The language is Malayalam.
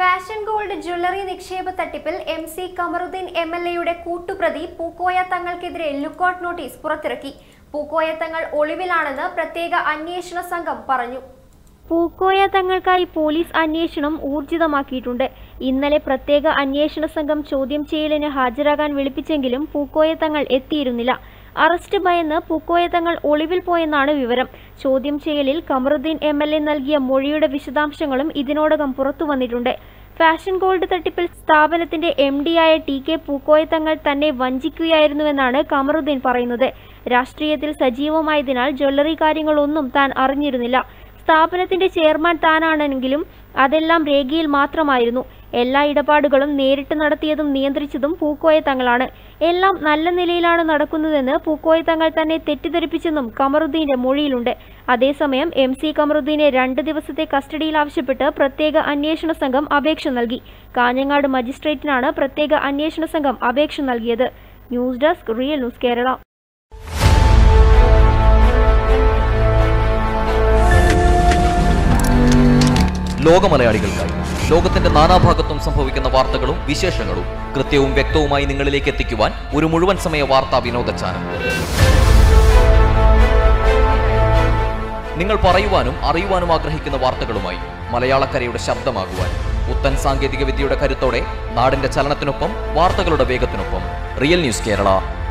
ഫാഷൻ ഗോൾഡ് ജ്വല്ലറി നിക്ഷേപ തട്ടിപ്പിൽ M C Kamaruddin M L എയുടെ കൂട്ടുപ്രതി പൂക്കോയ തങ്ങൾക്കെതിരെ ലുക്കൌട്ട് നോട്ടീസ് പുറത്തിറക്കി പൂക്കോയ തങ്ങൾ ഒളിവിലാണെന്ന് പ്രത്യേക അന്വേഷണ സംഘം പറഞ്ഞു പൂക്കോയ തങ്ങൾക്കായി പോലീസ് അന്വേഷണം ഊർജിതമാക്കിയിട്ടുണ്ട് ഇന്നലെ പ്രത്യേക അന്വേഷണ സംഘം ചോദ്യം ചെയ്യലിന് ഹാജരാകാൻ വിളിപ്പിച്ചെങ്കിലും പൂക്കോയ തങ്ങൾ എത്തിയിരുന്നില്ല അറസ്റ്റ് ഭയന്ന് പൂക്കോയ തങ്ങൾ ഒളിവിൽ പോയെന്നാണ് വിവരം ചോദ്യം ചെയ്യലിൽ കമറുദ്ദീൻ എം എൽ എ നൽകിയ മൊഴിയുടെ വിശദാംശങ്ങളും ഇതിനോടകം പുറത്തു വന്നിട്ടുണ്ട് ഫാഷൻ ഗോൾഡ് തട്ടിപ്പിൽ സ്ഥാപനത്തിന്റെ എം ഡിയായ ടി കെ പൂക്കോയ തങ്ങൾ തന്നെ വഞ്ചിക്കുകയായിരുന്നുവെന്നാണ് കമറുദ്ദീൻ പറയുന്നത് രാഷ്ട്രീയത്തിൽ സജീവമായതിനാൽ ജ്വല്ലറി കാര്യങ്ങളൊന്നും താൻ അറിഞ്ഞിരുന്നില്ല സ്ഥാപനത്തിന്റെ ചെയർമാൻ താനാണെങ്കിലും അതെല്ലാം രേഖയിൽ മാത്രമായിരുന്നു എല്ലാ ഇടപാടുകളും നേരിട്ട് നടത്തിയതും നിയന്ത്രിച്ചതും പൂക്കോയ തങ്ങളാണ് എല്ലാം നല്ല നിലയിലാണ് നടക്കുന്നതെന്ന് പൂക്കോയ തങ്ങൾ തന്നെ തെറ്റിദ്ധരിപ്പിച്ചെന്നും കമറുദ്ദീന്റെ മൊഴിയിലുണ്ട് അതേസമയം എം സി കമറുദ്ദീനെ രണ്ട് ദിവസത്തെ കസ്റ്റഡിയിൽ ആവശ്യപ്പെട്ട് പ്രത്യേക അന്വേഷണ സംഘം അപേക്ഷ നൽകി കാഞ്ഞങ്ങാട് മജിസ്ട്രേറ്റിനാണ് പ്രത്യേക അന്വേഷണ സംഘം അപേക്ഷ നൽകിയത് news desk real news Kerala ലോകമലയാളികൾക്കായി ലോകത്തിന്റെ നാനാഭാഗത്തും സംഭവിക്കുന്ന വാർത്തകളും വിശേഷങ്ങളും കൃത്യവും വ്യക്തവുമായി നിങ്ങളിലേക്ക് എത്തിക്കുവാൻ ഒരു മുഴുവൻ സമയ വാർത്താ വിനോദ ചാനൽ നിങ്ങൾ പറയുവാനും അറിയുവാനും ആഗ്രഹിക്കുന്ന വാർത്തകളുമായി മലയാളക്കരയുടെ ശബ്ദമാകുവാൻ പുത്തൻ സാങ്കേതിക വിദ്യയുടെ കരുത്തോടെ നാടിന്റെ ചലനത്തിനൊപ്പം വാർത്തകളുടെ വേഗത്തിനൊപ്പം റിയൽ ന്യൂസ് കേരള